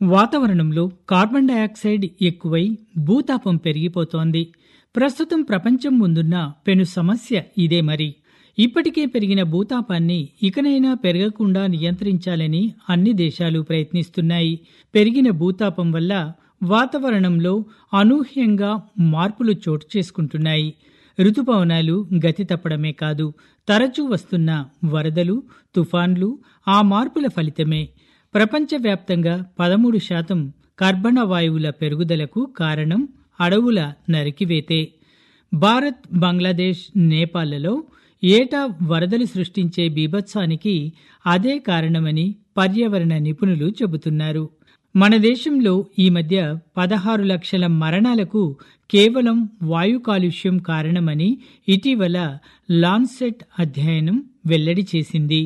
వాతావరణంలో carbon dioxide ఎక్కువై భూతాపం పెరిగిపోతోంది ప్రస్తుతం ప్రపంచం ముందున్న పెను సమస్య ఇదే మరి ఇప్పటికే పెరిగిన భూతాపాన్ని ఇకనైనా పెరగకుండా నియంత్రించాలని అన్ని దేశాలు ప్రయత్నిస్తున్నాయి పెరిగిన భూతాపం వల్ల వాతావరణంలో అనూహ్యంగా మార్పులు చోటు చేసుకుంటున్నాయి ఋతుపవనాలు గతి తప్పడమే కాదు తరచూ వస్తున్న వరదలు తుఫాన్లు ఆ మార్పుల ఫలితమే ప్రపంచవ్యాప్తంగా పదమూడు శాతం కర్బన వాయువుల పెరుగుదలకు కారణం అడవుల నరికివేతే భారత్ బంగ్లాదేశ్ నేపాల్లో ఏటా వరదలు సృష్టించే బీభత్సానికి అదే కారణమని పర్యావరణ నిపుణులు చెబుతున్నారు మన దేశంలో ఈ మధ్య పదహారు లక్షల మరణాలకు కేవలం వాయు కాలుష్యం కారణమని ఇటీవల లాన్సెట్ అధ్యయనం వెల్లడి చేసింది